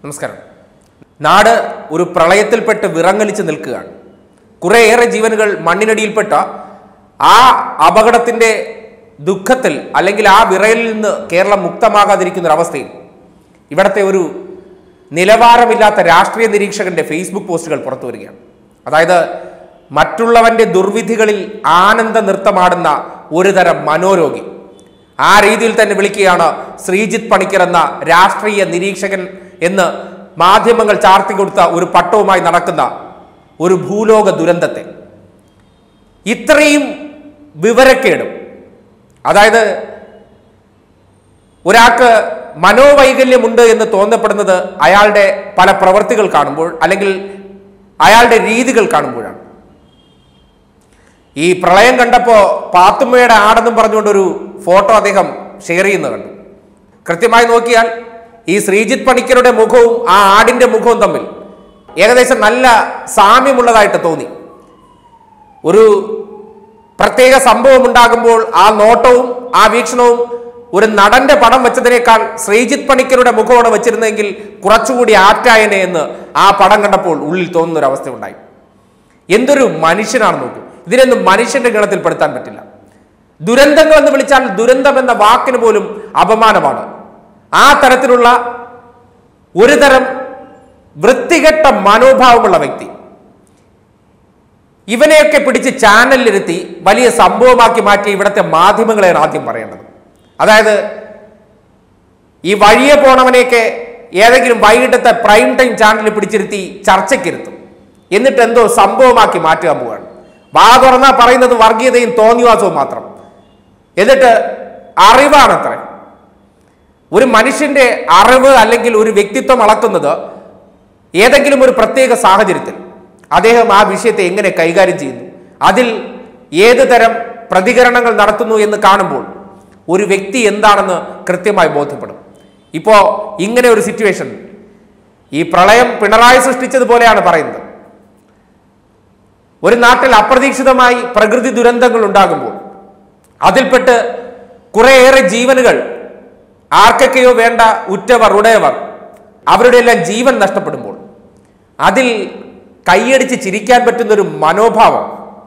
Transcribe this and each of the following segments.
നമസ്കാരം നാട് ഒരു പ്രളയത്തിൽപ്പെട്ട് വിറങ്ങലിച്ച് നിൽക്കുകയാണ് കുറേയേറെ ജീവനുകൾ മണ്ണിനടിയിൽപ്പെട്ട ആ അപകടത്തിന്റെ ദുഃഖത്തിൽ അല്ലെങ്കിൽ ആ വിറയലിൽ നിന്ന് കേരളം മുക്തമാകാതിരിക്കുന്ന ഒരു അവസ്ഥയിൽ ഇവിടുത്തെ ഒരു നിലവാരമില്ലാത്ത രാഷ്ട്രീയ നിരീക്ഷകന്റെ ഫേസ്ബുക്ക് പോസ്റ്റുകൾ പുറത്തു വരികയാണ് അതായത് മറ്റുള്ളവന്റെ ദുർവിധികളിൽ ആനന്ദ നൃത്തമാടുന്ന ഒരു തരം മനോരോഗി ആ രീതിയിൽ തന്നെ വിളിക്കുകയാണ് ശ്രീജിത്ത് പണിക്കർ എന്ന രാഷ്ട്രീയ നിരീക്ഷകൻ എന്ന് മാധ്യമങ്ങൾ ചാർത്തി കൊടുത്ത ഒരു പട്ടവുമായി നടക്കുന്ന ഒരു ഭൂലോക ദുരന്തത്തെ ഇത്രയും വിവരക്കേടും അതായത് ഒരാൾക്ക് മനോവൈകല്യമുണ്ട് എന്ന് തോന്നപ്പെടുന്നത് അയാളുടെ പല പ്രവൃത്തികൾ കാണുമ്പോൾ അല്ലെങ്കിൽ അയാളുടെ രീതികൾ കാണുമ്പോഴാണ് ഈ പ്രളയം കണ്ടപ്പോൾ പാത്തുമ്മയുടെ ആടെന്നും പറഞ്ഞുകൊണ്ടൊരു ഫോട്ടോ അദ്ദേഹം ഷെയർ ചെയ്യുന്നത് കണ്ടു കൃത്യമായി നോക്കിയാൽ ഈ ശ്രീജിത്ത് പണിക്കരുടെ മുഖവും ആ ആടിന്റെ മുഖവും തമ്മിൽ ഏകദേശം നല്ല സാമ്യമുള്ളതായിട്ട് തോന്നി ഒരു പ്രത്യേക സംഭവം ഉണ്ടാകുമ്പോൾ ആ നോട്ടവും ആ വീക്ഷണവും ഒരു നടന്റെ പടം വെച്ചതിനേക്കാൾ ശ്രീജിത്ത് പണിക്കരുടെ മുഖമാണ് വെച്ചിരുന്നെങ്കിൽ കുറച്ചുകൂടി ആറ്റായനെ എന്ന് ആ പടം കണ്ടപ്പോൾ ഉള്ളിൽ തോന്നുന്ന ഒരു അവസ്ഥ ഉണ്ടായി എന്തൊരു മനുഷ്യനാണ് നോക്കൂ ഇതിനൊന്നും മനുഷ്യന്റെ ഗണത്തിൽ പെടുത്താൻ പറ്റില്ല ദുരന്തങ്ങൾ എന്ന് വിളിച്ചാൽ ദുരന്തം എന്ന വാക്കിന് പോലും അപമാനമാണ് ആ തരത്തിലുള്ള ഒരു തരം വൃത്തികെട്ട മനോഭാവമുള്ള വ്യക്തി ഇവനെയൊക്കെ പിടിച്ച് ചാനലിലിരുത്തി വലിയ സംഭവമാക്കി മാറ്റിയ ഇവിടുത്തെ മാധ്യമങ്ങളെയാണ് ആദ്യം പറയേണ്ടത് അതായത് ഈ വഴിയെ പോണവനെയൊക്കെ ഏതെങ്കിലും വൈകിട്ടത്തെ പ്രൈം ടൈം ചാനലിൽ പിടിച്ചിരുത്തി ചർച്ചയ്ക്കിരുത്തും എന്നിട്ട് എന്തോ സംഭവമാക്കി മാറ്റുക പോവുകയാണ് വാ തുറന്നാൽ പറയുന്നത് വർഗീയതയും തോന്നിവാസവും മാത്രം എന്നിട്ട് അറിവാണത്രേ ഒരു മനുഷ്യന്റെ അറിവ് അല്ലെങ്കിൽ ഒരു വ്യക്തിത്വം അളക്കുന്നത് ഏതെങ്കിലും ഒരു പ്രത്യേക സാഹചര്യത്തിൽ അദ്ദേഹം ആ വിഷയത്തെ എങ്ങനെ കൈകാര്യം ചെയ്യുന്നു അതിൽ ഏത് തരം പ്രതികരണങ്ങൾ നടത്തുന്നു എന്ന് കാണുമ്പോൾ ഒരു വ്യക്തി എന്താണെന്ന് കൃത്യമായി ബോധ്യപ്പെടും ഇപ്പോൾ ഇങ്ങനെ ഒരു സിറ്റുവേഷൻ ഈ പ്രളയം പിണറായി സൃഷ്ടിച്ചതുപോലെയാണ് പറയുന്നത് ഒരു നാട്ടിൽ അപ്രതീക്ഷിതമായി പ്രകൃതി ദുരന്തങ്ങൾ ഉണ്ടാകുമ്പോൾ അതിൽപ്പെട്ട് കുറേയേറെ ജീവനുകൾ ആർക്കൊക്കെയോ വേണ്ട ഉറ്റവർ ഉടയവർ അവരുടെ എല്ലാം ജീവൻ നഷ്ടപ്പെടുമ്പോൾ അതിൽ കൈയടിച്ച് ചിരിക്കാൻ പറ്റുന്ന ഒരു മനോഭാവം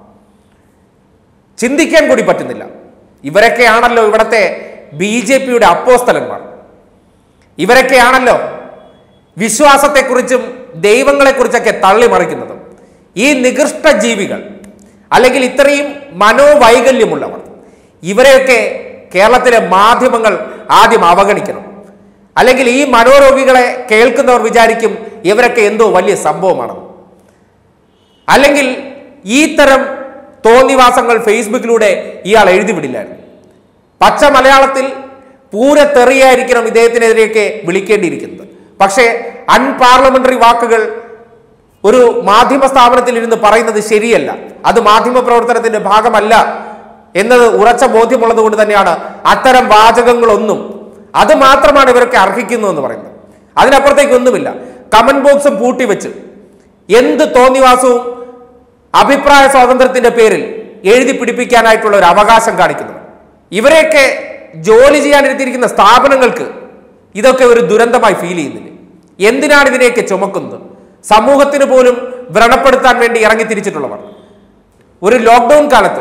ചിന്തിക്കാൻ കൂടി പറ്റുന്നില്ല ഇവരൊക്കെയാണല്ലോ ഇവിടത്തെ ബി ജെ പിയുടെ അപ്പോസ്തലന്മാർ ഇവരൊക്കെയാണല്ലോ വിശ്വാസത്തെക്കുറിച്ചും ദൈവങ്ങളെക്കുറിച്ചൊക്കെ തള്ളിമറിക്കുന്നത് ഈ നികൃഷ്ട ജീവികൾ അല്ലെങ്കിൽ ഇത്രയും മനോവൈകല്യമുള്ളവർ ഇവരെയൊക്കെ കേരളത്തിലെ മാധ്യമങ്ങൾ ആദ്യം അവഗണിക്കണം അല്ലെങ്കിൽ ഈ മനോരോഗികളെ കേൾക്കുന്നവർ വിചാരിക്കും ഇവരൊക്കെ എന്തോ വലിയ സംഭവമാണെന്ന് അല്ലെങ്കിൽ ഈ തരം തോന്നിവാസങ്ങൾ ഫേസ്ബുക്കിലൂടെ ഇയാൾ എഴുതി വിടില്ലായിരുന്നു പച്ച മലയാളത്തിൽ പൂരത്തെറിയായിരിക്കണം ഇദ്ദേഹത്തിനെതിരെയൊക്കെ വിളിക്കേണ്ടിയിരിക്കുന്നത് പക്ഷേ അൺപാർലമെന്ററി വാക്കുകൾ ഒരു മാധ്യമ സ്ഥാപനത്തിൽ ഇരുന്ന് പറയുന്നത് ശരിയല്ല അത് മാധ്യമ പ്രവർത്തനത്തിന്റെ ഭാഗമല്ല എന്നത് ഉറച്ച ബോധ്യമുള്ളത് കൊണ്ട് തന്നെയാണ് അത്തരം വാചകങ്ങളൊന്നും അത് മാത്രമാണ് ഇവരൊക്കെ അർഹിക്കുന്നു എന്ന് പറയുന്നത് അതിനപ്പുറത്തേക്ക് ഒന്നുമില്ല കമന്റ് ബോക്സും പൂട്ടിവെച്ച് എന്ത് തോന്നിവാസവും അഭിപ്രായ സ്വാതന്ത്ര്യത്തിന്റെ പേരിൽ എഴുതി പിടിപ്പിക്കാനായിട്ടുള്ള ഒരു അവകാശം കാണിക്കുന്നു ഇവരെയൊക്കെ ജോലി ചെയ്യാനിരുത്തിയിരിക്കുന്ന സ്ഥാപനങ്ങൾക്ക് ഇതൊക്കെ ഒരു ദുരന്തമായി ഫീൽ ചെയ്യുന്നില്ല എന്തിനാണ് ഇതിനെയൊക്കെ ചുമക്കുന്നത് സമൂഹത്തിന് പോലും വ്രണപ്പെടുത്താൻ വേണ്ടി ഇറങ്ങി തിരിച്ചിട്ടുള്ളവർ ഒരു ലോക്ക്ഡൌൺ കാലത്ത്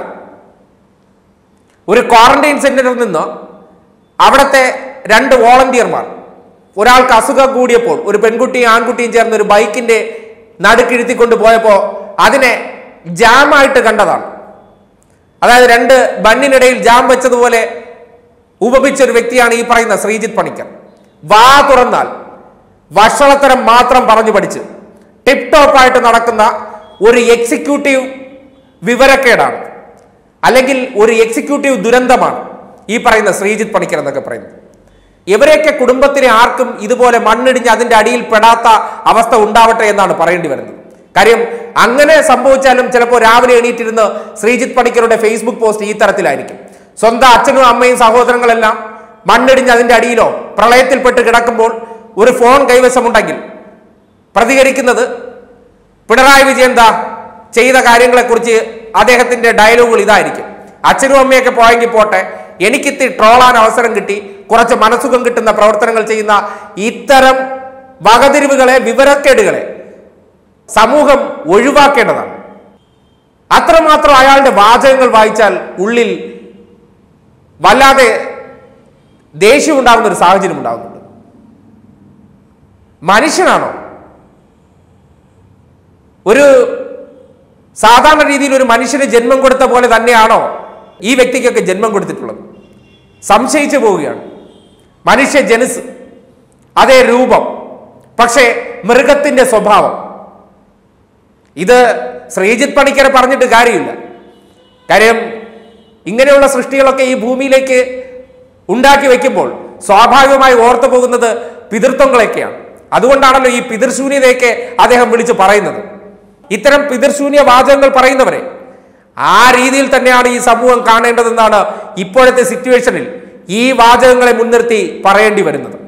ഒരു ക്വാറന്റൈൻ സെന്ററിൽ നിന്ന് അവിടുത്തെ രണ്ട് വോളണ്ടിയർമാർ ഒരാൾക്ക് അസുഖം കൂടിയപ്പോൾ ഒരു പെൺകുട്ടിയും ആൺകുട്ടിയും ചേർന്ന് ഒരു ബൈക്കിന്റെ നടുക്കിഴുത്തിക്കൊണ്ട് പോയപ്പോൾ അതിനെ ജാമായിട്ട് കണ്ടതാണ് അതായത് രണ്ട് ബണ്ണിനിടയിൽ ജാം വെച്ചതുപോലെ ഉപമിച്ച ഒരു വ്യക്തിയാണ് ഈ പറയുന്ന ശ്രീജിത്ത് പണിക്കർ വാ തുറന്നാൽ വഷളത്തരം മാത്രം പറഞ്ഞു പഠിച്ച് ടിപ് ടോപ്പായിട്ട് നടക്കുന്ന ഒരു എക്സിക്യൂട്ടീവ് വിവരക്കേടാണ് അല്ലെങ്കിൽ ഒരു എക്സിക്യൂട്ടീവ് ദുരന്തമാണ് ഈ പറയുന്ന ശ്രീജിത്ത് പണിക്കർ എന്നൊക്കെ പറയുന്നത് ഇവരെയൊക്കെ കുടുംബത്തിനെ ആർക്കും ഇതുപോലെ മണ്ണിടിഞ്ഞ് അതിന്റെ അടിയിൽ പെടാത്ത അവസ്ഥ ഉണ്ടാവട്ടെ എന്നാണ് പറയേണ്ടി വരുന്നത് കാര്യം അങ്ങനെ സംഭവിച്ചാലും ചിലപ്പോൾ രാവിലെ എണീറ്റിരുന്ന് ശ്രീജിത്ത് പണിക്കരുടെ ഫേസ്ബുക്ക് പോസ്റ്റ് ഈ തരത്തിലായിരിക്കും സ്വന്തം അച്ഛനും അമ്മയും സഹോദരങ്ങളെല്ലാം മണ്ണിടിഞ്ഞ് അതിന്റെ അടിയിലോ പ്രളയത്തിൽപ്പെട്ട് കിടക്കുമ്പോൾ ഒരു ഫോൺ കൈവശമുണ്ടെങ്കിൽ പ്രതികരിക്കുന്നത് പിണറായി വിജയൻ ദാ ചെയ്ത കാര്യങ്ങളെക്കുറിച്ച് അദ്ദേഹത്തിന്റെ ഡയലോഗുകൾ ഇതായിരിക്കും അച്ഛനും അമ്മയൊക്കെ പോയെങ്കിൽ പോട്ടെ എനിക്കിത്തി ട്രോളാൻ അവസരം കിട്ടി കുറച്ച് മനസ്സുഖം കിട്ടുന്ന പ്രവർത്തനങ്ങൾ ചെയ്യുന്ന ഇത്തരം വകതിരിവുകളെ വിവരക്കേടുകളെ സമൂഹം ഒഴിവാക്കേണ്ടതാണ് അത്രമാത്രം അയാളുടെ വാചകങ്ങൾ വായിച്ചാൽ ഉള്ളിൽ വല്ലാതെ ദേഷ്യം ഉണ്ടാകുന്ന ഒരു സാഹചര്യം ഉണ്ടാകുന്നുണ്ട് മനുഷ്യനാണോ ഒരു സാധാരണ രീതിയിൽ ഒരു മനുഷ്യന് ജന്മം കൊടുത്ത പോലെ തന്നെയാണോ ഈ വ്യക്തിക്കൊക്കെ ജന്മം കൊടുത്തിട്ടുള്ളത് സംശയിച്ചു പോവുകയാണ് മനുഷ്യ ജനസ് അതേ രൂപം പക്ഷേ മൃഗത്തിന്റെ സ്വഭാവം ഇത് ശ്രീജിത്ത് പണിക്കരെ പറഞ്ഞിട്ട് കാര്യമില്ല കാര്യം ഇങ്ങനെയുള്ള സൃഷ്ടികളൊക്കെ ഈ ഭൂമിയിലേക്ക് ഉണ്ടാക്കി വെക്കുമ്പോൾ സ്വാഭാവികമായി ഓർത്തു പോകുന്നത് പിതൃത്വങ്ങളൊക്കെയാണ് അതുകൊണ്ടാണല്ലോ ഈ പിതൃശൂന്യതയൊക്കെ അദ്ദേഹം വിളിച്ച് പറയുന്നത് ഇത്തരം പിതൃശൂന്യ വാചകങ്ങൾ പറയുന്നവരെ ആ രീതിയിൽ തന്നെയാണ് ഈ സമൂഹം കാണേണ്ടതെന്നാണ് ഇപ്പോഴത്തെ സിറ്റുവേഷനിൽ ഈ വാചകങ്ങളെ മുൻനിർത്തി പറയേണ്ടി വരുന്നത്